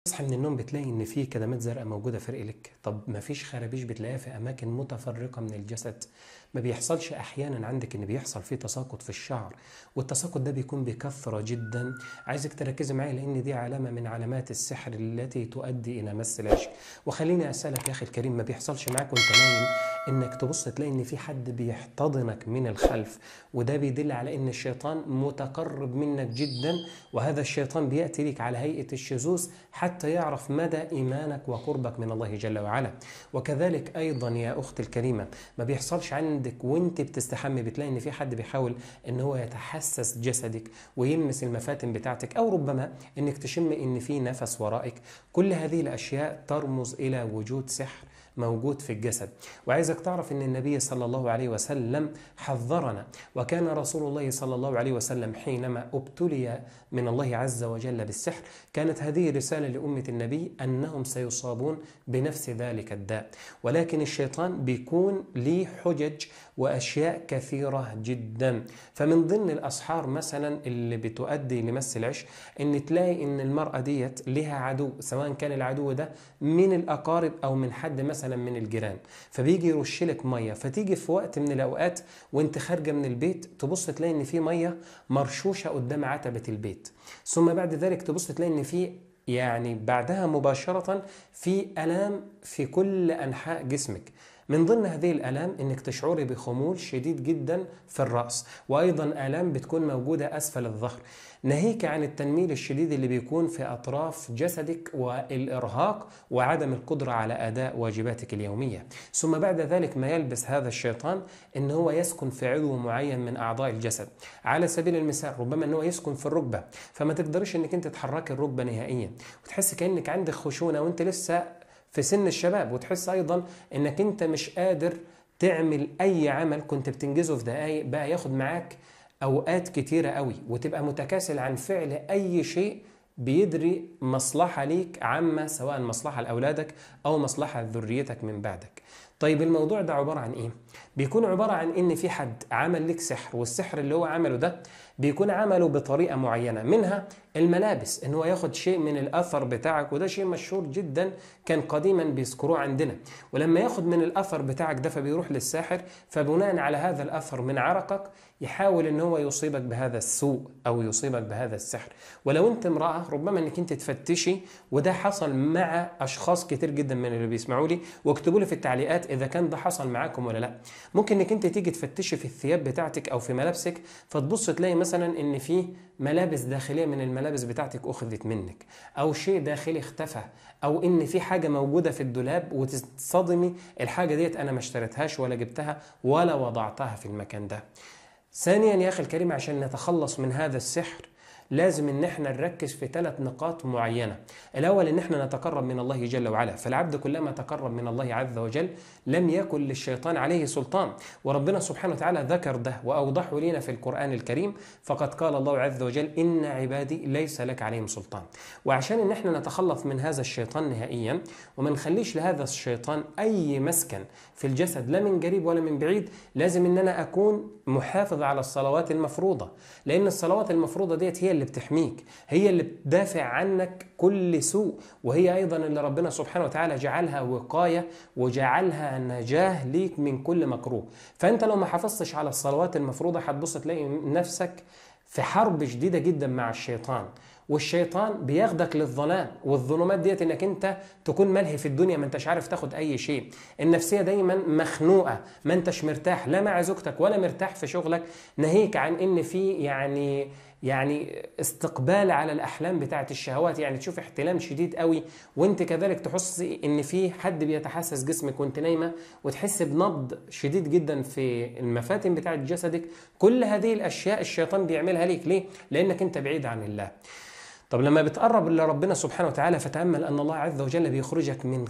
تصحى من النوم بتلاقي ان في كدمات زرقاء موجوده في رجلك طب ما فيش خرابيش بتلاقيها في اماكن متفرقه من الجسد ما بيحصلش احيانا عندك ان بيحصل فيه تساقط في الشعر والتساقط ده بيكون بكثره جدا عايزك تركزي معايا لان دي علامه من علامات السحر التي تؤدي الى مس العشق وخليني اسالك يا اخي الكريم ما بيحصلش معاك وانت نايم انك تبص تلاقي ان في حد بيحتضنك من الخلف وده بيدل على ان الشيطان متقرب منك جدا وهذا الشيطان بياتي لك على هيئه الشذوذ حتى يعرف مدى ايمانك وقربك من الله جل وعلا وكذلك ايضا يا اختي الكريمه ما بيحصلش عندك وانت بتستحمي بتلاقي ان في حد بيحاول ان هو يتحسس جسدك ويلمس المفاتن بتاعتك او ربما انك تشم ان في نفس ورائك كل هذه الاشياء ترمز الى وجود سحر موجود في الجسد وعايزك تعرف ان النبي صلى الله عليه وسلم حذرنا وكان رسول الله صلى الله عليه وسلم حينما ابتلي من الله عز وجل بالسحر كانت هذه رسالة لأمة النبي أنهم سيصابون بنفس ذلك الداء ولكن الشيطان بيكون ليه حجج وأشياء كثيرة جدا فمن ضمن الأسحار مثلا اللي بتؤدي لمس العش أن تلاقي أن المرأة ديت لها عدو سواء كان العدو ده من الأقارب أو من حد مثلا من الجيران فبيجي يرش لك مية فتيجي في وقت من الأوقات وانت خارجة من البيت تبص تلاقي أن في مية مرشوشة قدام عتبة البيت ثم بعد ذلك تبص تلاقي أن في يعني بعدها مباشرة في ألام في كل أنحاء جسمك من ضمن هذه الآلام إنك تشعري بخمول شديد جدا في الرأس وأيضا آلام بتكون موجودة أسفل الظهر ناهيك عن التنميل الشديد اللي بيكون في أطراف جسدك والإرهاق وعدم القدرة على أداء واجباتك اليومية ثم بعد ذلك ما يلبس هذا الشيطان إن هو يسكن في عضو معين من أعضاء الجسد على سبيل المثال ربما إن هو يسكن في الركبة فما تقدرش إنك أنت تحركي الركبة نهائيا وتحس كأنك عندك خشونة وأنت لسه في سن الشباب وتحس ايضا انك انت مش قادر تعمل اي عمل كنت بتنجزه في دقايق بقى ياخد معاك اوقات كتيره قوي وتبقى متكاسل عن فعل اي شيء بيدري مصلحه ليك عامه سواء مصلحه لاولادك او مصلحه لذريتك من بعدك طيب الموضوع ده عباره عن ايه بيكون عباره عن ان في حد عمل لك سحر والسحر اللي هو عمله ده بيكون عمله بطريقه معينه منها الملابس ان هو ياخد شيء من الاثر بتاعك وده شيء مشهور جدا كان قديما بيذكروه عندنا ولما ياخد من الاثر بتاعك ده فبيروح للساحر فبناء على هذا الاثر من عرقك يحاول ان هو يصيبك بهذا السوء او يصيبك بهذا السحر ولو انت امراه ربما انك انت تفتشي وده حصل مع اشخاص كتير جدا من اللي بيسمعوا لي واكتبوا لي في التعليقات اذا كان ده حصل معاكم ولا لا ممكن انك انت تيجي تفتشي في الثياب بتاعتك او في ملابسك فتبص تلاقي مثلا ان في ملابس داخليه من الملابس بتاعتك اخذت منك او شيء داخلي اختفى او ان في حاجه موجوده في الدولاب وتصطدمي الحاجه ديت انا ما اشتريتهاش ولا جبتها ولا وضعتها في المكان ده ثانيا يا اخي الكريم عشان نتخلص من هذا السحر لازم ان احنا نركز في ثلاث نقاط معينه الاول ان احنا نتقرب من الله جل وعلا فالعبد كلما تقرب من الله عز وجل لم يكن للشيطان عليه سلطان وربنا سبحانه وتعالى ذكر ده واوضحه لنا في القران الكريم فقد قال الله عز وجل ان عبادي ليس لك عليهم سلطان وعشان ان احنا نتخلص من هذا الشيطان نهائيا وما نخليش لهذا الشيطان اي مسكن في الجسد لا من قريب ولا من بعيد لازم ان انا اكون محافظ على الصلوات المفروضه لان الصلوات المفروضه ديت هي اللي بتحميك هي اللي بتدافع عنك كل سوء وهي ايضا اللي ربنا سبحانه وتعالى جعلها وقايه وجعلها نجاه ليك من كل مكروه فانت لو ما حافظتش على الصلوات المفروضه هتبص تلاقي نفسك في حرب شديده جدا مع الشيطان والشيطان بياخدك للظلام والظلمات ديت انك انت تكون ملهي في الدنيا ما انتش عارف تاخد اي شيء النفسيه دايما مخنوقه ما انتش مرتاح لا مع زوجتك ولا مرتاح في شغلك ناهيك عن ان في يعني يعني استقبال على الاحلام بتاعت الشهوات يعني تشوف احتلام شديد قوي وانت كذلك تحس ان في حد بيتحسس جسمك وانت نايمه وتحس بنبض شديد جدا في المفاتن بتاعت جسدك كل هذه الاشياء الشيطان بيعملها ليك ليه لانك انت بعيد عن الله طب لما بتقرب لربنا سبحانه وتعالى فتأمل أن الله عز وجل بيخرجك من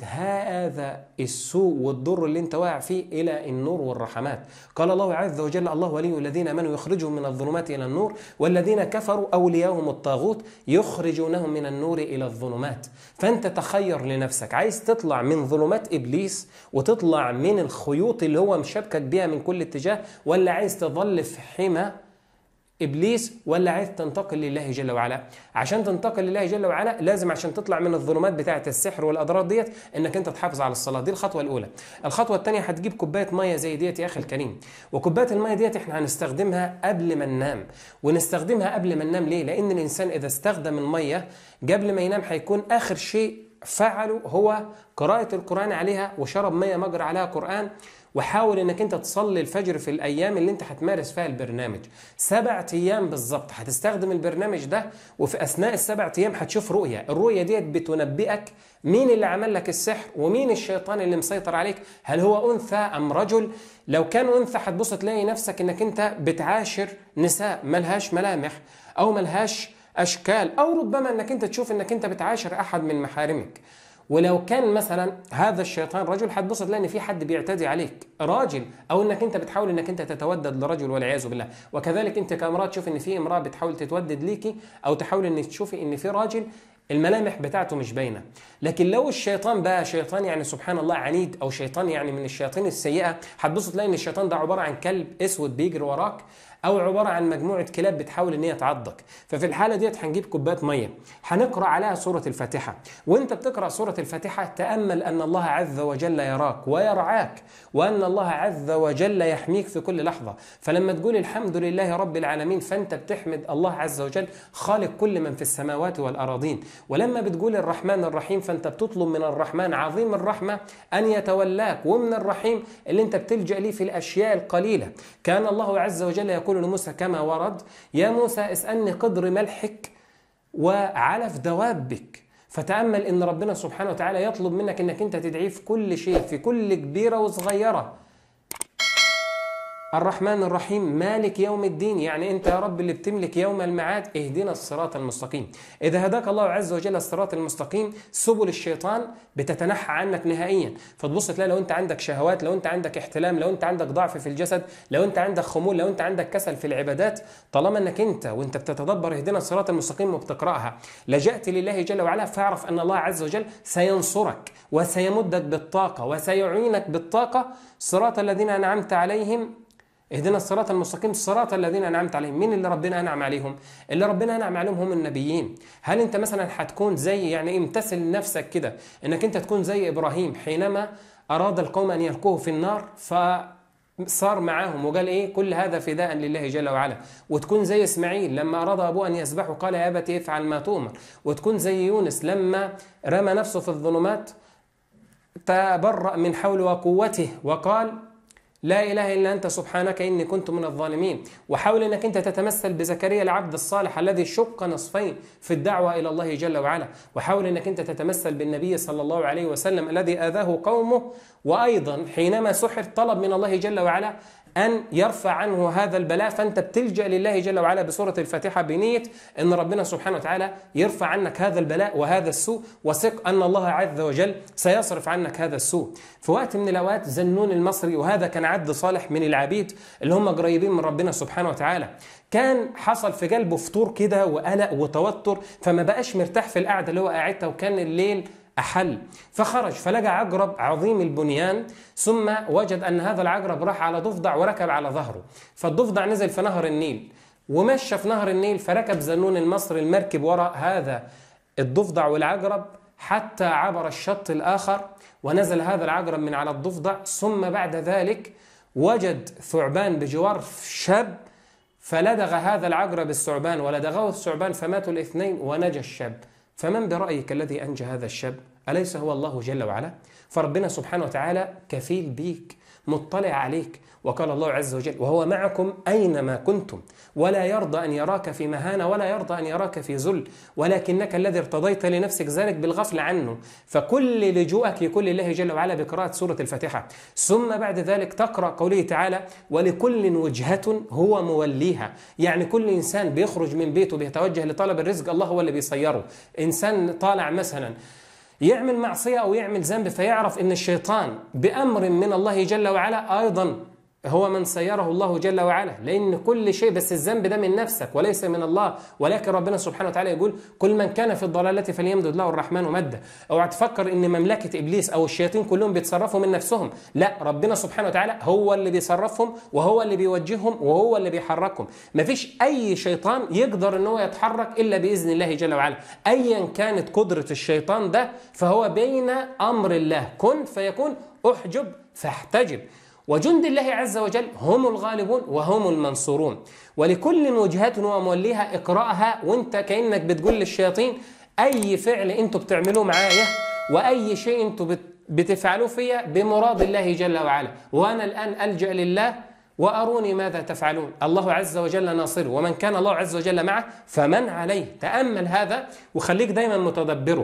هذا السوء والضر اللي انت واقع فيه إلى النور والرحمات قال الله عز وجل الله ولي الذين آمنوا يخرجهم من الظلمات إلى النور والذين كفروا أولياءهم الطاغوت يخرجونهم من النور إلى الظلمات فأنت تخير لنفسك عايز تطلع من ظلمات إبليس وتطلع من الخيوط اللي هو مشبكك بيها من كل اتجاه ولا عايز تظل في حمى ابليس ولا عايز تنتقل لله جل وعلا عشان تنتقل لله جل وعلا لازم عشان تطلع من الظلمات بتاعه السحر والاضرار ديت انك انت تحافظ على الصلاه دي الخطوه الاولى الخطوه الثانيه هتجيب كوبايه ميه زي ديت يا اخي الكريم وكوبايه الميه ديت احنا هنستخدمها قبل ما ننام ونستخدمها قبل ما ننام ليه لان الانسان اذا استخدم الميه قبل ما ينام هيكون اخر شيء فعله هو قراءه القران عليها وشرب ميه مجرى عليها قران وحاول انك انت تصلي الفجر في الايام اللي انت هتمارس فيها البرنامج سبع ايام بالظبط هتستخدم البرنامج ده وفي اثناء السبع ايام هتشوف رؤيه الرؤيه ديت بتنبئك مين اللي عمل لك السحر ومين الشيطان اللي مسيطر عليك هل هو انثى ام رجل لو كان انثى هتبص تلاقي نفسك انك انت بتعاشر نساء ملهاش ملامح او ملهاش اشكال او ربما انك انت تشوف انك انت بتعاشر احد من محارمك ولو كان مثلا هذا الشيطان رجل هتبص تلاقي ان في حد بيعتدي عليك راجل او انك انت بتحاول انك انت تتودد لرجل والعياذ بالله وكذلك انت كامراه تشوف ان في امراه بتحاول تتودد ليكي او تحاول ان تشوفي ان في راجل الملامح بتاعته مش باينه لكن لو الشيطان بقى شيطان يعني سبحان الله عنيد او شيطان يعني من الشياطين السيئه هتبص تلاقي ان الشيطان ده عباره عن كلب اسود بيجري وراك او عباره عن مجموعه كلاب بتحاول ان هي تعضك ففي الحاله ديت هنجيب كوبايه ميه هنقرا عليها سوره الفاتحه وانت بتقرا سوره الفاتحه تامل ان الله عز وجل يراك ويرعاك وان الله عز وجل يحميك في كل لحظه فلما تقول الحمد لله رب العالمين فانت بتحمد الله عز وجل خالق كل من في السماوات والاراضين ولما بتقول الرحمن الرحيم فانت بتطلب من الرحمن عظيم الرحمه ان يتولاك ومن الرحيم اللي انت بتلجا ليه في الاشياء القليله كان الله عز وجل يقول يقول لموسى كما ورد يا موسى اسألني قدر ملحك وعلف دوابك فتأمل إن ربنا سبحانه وتعالى يطلب منك إنك أنت تدعيه في كل شيء في كل كبيرة وصغيرة الرحمن الرحيم مالك يوم الدين يعني انت يا رب اللي بتملك يوم المعاد اهدنا الصراط المستقيم اذا هداك الله عز وجل الصراط المستقيم سبل الشيطان بتتنحى عنك نهائيا فتبص تلاقي لو انت عندك شهوات لو انت عندك احتلام لو انت عندك ضعف في الجسد لو انت عندك خمول لو انت عندك كسل في العبادات طالما انك انت وانت بتتدبر اهدنا الصراط المستقيم وبتقراها لجأت لله جل وعلا فاعرف ان الله عز وجل سينصرك وسيمدك بالطاقه وسيعينك بالطاقه صراط الذين انعمت عليهم اهدنا الصراط المستقيم صراط الذين انعمت عليهم مين اللي ربنا انعم عليهم اللي ربنا انعم عليهم هم النبيين هل انت مثلا هتكون زي يعني امتثل نفسك كده انك انت تكون زي ابراهيم حينما اراد القوم ان يلقوه في النار ف صار معاهم وقال ايه كل هذا فداء لله جل وعلا وتكون زي اسماعيل لما اراد ابوه ان يذبحه قال يا ابت افعل ما تؤمر وتكون زي يونس لما رمى نفسه في الظلمات تبرأ من حول وقوته وقال لا إله إلا أنت سبحانك إني كنت من الظالمين وحاول أنك أنت تتمثل بزكريا العبد الصالح الذي شق نصفين في الدعوة إلى الله جل وعلا وحاول أنك أنت تتمثل بالنبي صلى الله عليه وسلم الذي آذاه قومه وأيضا حينما سحر طلب من الله جل وعلا أن يرفع عنه هذا البلاء فأنت بتلجأ لله جل وعلا بسورة الفاتحة بنية أن ربنا سبحانه وتعالى يرفع عنك هذا البلاء وهذا السوء وثق أن الله عز وجل سيصرف عنك هذا السوء في وقت من الأوقات زنون المصري وهذا كان عبد صالح من العبيد اللي هم قريبين من ربنا سبحانه وتعالى كان حصل في قلبه فطور كده وقلق وتوتر فما بقاش مرتاح في القعدة اللي هو قاعدها وكان الليل أحل فخرج فلقى عقرب عظيم البنيان ثم وجد أن هذا العقرب راح على ضفدع وركب على ظهره فالضفدع نزل في نهر النيل ومشى في نهر النيل فركب زنون المصري المركب وراء هذا الضفدع والعقرب حتى عبر الشط الآخر ونزل هذا العقرب من على الضفدع ثم بعد ذلك وجد ثعبان بجوار شاب فلدغ هذا العقرب الثعبان ولدغه الثعبان فماتوا الاثنين ونجا الشاب فمن برأيك الذي أنجى هذا الشاب أليس هو الله جل وعلا فربنا سبحانه وتعالى كفيل بيك مطلع عليك وقال الله عز وجل وهو معكم أينما كنتم ولا يرضى أن يراك في مهانة ولا يرضى أن يراك في ذل ولكنك الذي ارتضيت لنفسك ذلك بالغفل عنه فكل لجوءك يكون لله جل وعلا بقراءة سورة الفاتحة ثم بعد ذلك تقرأ قوله تعالى ولكل وجهة هو موليها يعني كل إنسان بيخرج من بيته بيتوجه لطلب الرزق الله هو اللي بيصيره إنسان طالع مثلا يعمل معصية أو يعمل ذنب فيعرف أن الشيطان بأمر من الله جل وعلا أيضا هو من سيره الله جل وعلا لأن كل شيء بس الذنب ده من نفسك وليس من الله ولكن ربنا سبحانه وتعالى يقول كل من كان في الضلالة فليمدد له الرحمن مدا اوعى تفكر ان مملكة ابليس او الشياطين كلهم بيتصرفوا من نفسهم لا ربنا سبحانه وتعالى هو اللي بيصرفهم وهو اللي بيوجههم وهو اللي بيحركهم مفيش اي شيطان يقدر ان هو يتحرك الا باذن الله جل وعلا ايا كانت قدرة الشيطان ده فهو بين امر الله كن فيكون احجب فاحتجب وجند الله عز وجل هم الغالبون وهم المنصورون ولكل وجهات وموليها اقرأها وانت كأنك بتقول للشياطين أي فعل انتوا بتعملوه معايا وأي شيء انتوا بتفعلوه فيا بمراد الله جل وعلا وأنا الآن ألجأ لله وأروني ماذا تفعلون الله عز وجل ناصره ومن كان الله عز وجل معه فمن عليه تأمل هذا وخليك دايما متدبره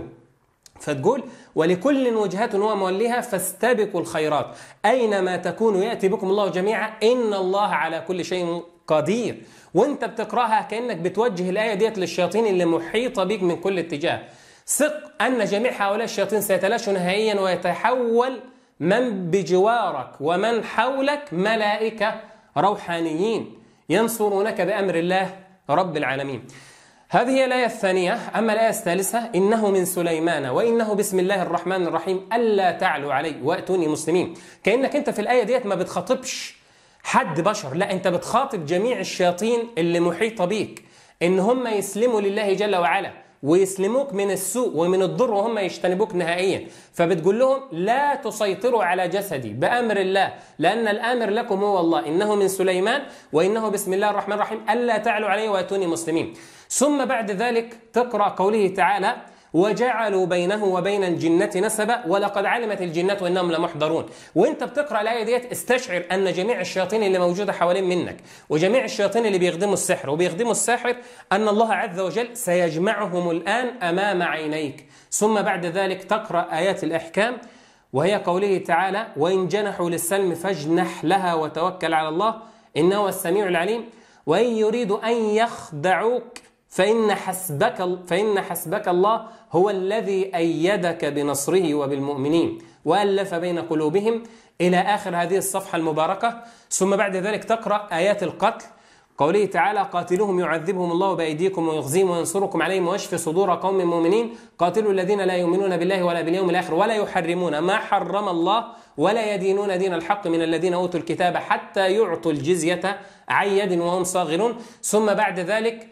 فتقول ولكل وجهات هو موليها فاستبقوا الخيرات أينما تكونوا يأتي بكم الله جميعا إن الله على كل شيء قدير وانت بتقراها كأنك بتوجه الآية ديت للشياطين اللي محيطة بك من كل اتجاه ثق أن جميع هؤلاء الشياطين سيتلاشوا نهائيا ويتحول من بجوارك ومن حولك ملائكة روحانيين ينصرونك بأمر الله رب العالمين هذه هي الآية الثانية أما الآية الثالثة إنه من سليمان وإنه بسم الله الرحمن الرحيم ألا تعلوا علي وأتوني مسلمين كأنك أنت في الآية ديت ما بتخاطبش حد بشر لا أنت بتخاطب جميع الشياطين اللي محيطة بيك إن هم يسلموا لله جل وعلا ويسلموك من السوء ومن الضر وهم يجتنبوك نهائيا فبتقول لهم لا تسيطروا على جسدي بأمر الله لأن الآمر لكم هو الله إنه من سليمان وإنه بسم الله الرحمن الرحيم ألا تعلوا عليه وأتوني مسلمين ثم بعد ذلك تقرأ قوله تعالى وجعلوا بينه وبين الجنة نسبا ولقد علمت الجنة انهم لمحضرون وانت بتقرا الايه ديت استشعر ان جميع الشياطين اللي موجوده حوالين منك وجميع الشياطين اللي بيخدموا السحر وبيخدموا الساحر ان الله عز وجل سيجمعهم الان امام عينيك ثم بعد ذلك تقرا ايات الاحكام وهي قوله تعالى وان جنحوا للسلم فاجنح لها وتوكل على الله انه هو السميع العليم وان يريدوا ان يخدعوك فإن حسبك فإن حسبك الله هو الذي أيدك بنصره وبالمؤمنين وألف بين قلوبهم إلى آخر هذه الصفحة المباركة ثم بعد ذلك تقرأ آيات القتل قوله تعالى قاتلوهم يعذبهم الله بأيديكم ويخزيهم وينصركم عليهم ويشفي صدور قوم مؤمنين قاتلوا الذين لا يؤمنون بالله ولا باليوم الآخر ولا يحرمون ما حرم الله ولا يدينون دين الحق من الذين أوتوا الكتاب حتى يعطوا الجزية عن يد وهم صاغرون ثم بعد ذلك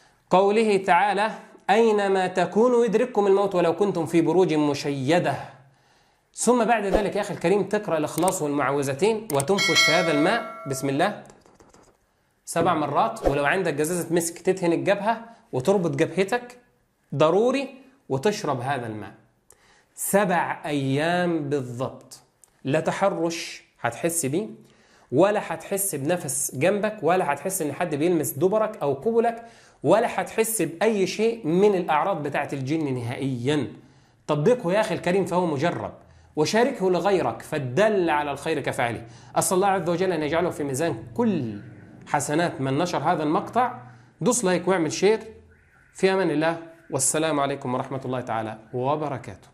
قوله تعالى أينما تكونوا يدرككم الموت ولو كنتم في بروج مشيدة ثم بعد ذلك يا أخي الكريم تقرأ الإخلاص والمعوذتين وتنفث في هذا الماء بسم الله سبع مرات ولو عندك جزازة مسك تدهن الجبهة وتربط جبهتك ضروري وتشرب هذا الماء سبع أيام بالضبط لا تحرش هتحس بيه ولا هتحس بنفس جنبك ولا هتحس ان حد بيلمس دبرك او قبلك ولا هتحس باي شيء من الاعراض بتاعه الجن نهائيا طبقه يا اخي الكريم فهو مجرب وشاركه لغيرك فالدل على الخير كفاعله اسال الله عز وجل ان يجعله في ميزان كل حسنات من نشر هذا المقطع دوس لايك واعمل شير في امان الله والسلام عليكم ورحمه الله تعالى وبركاته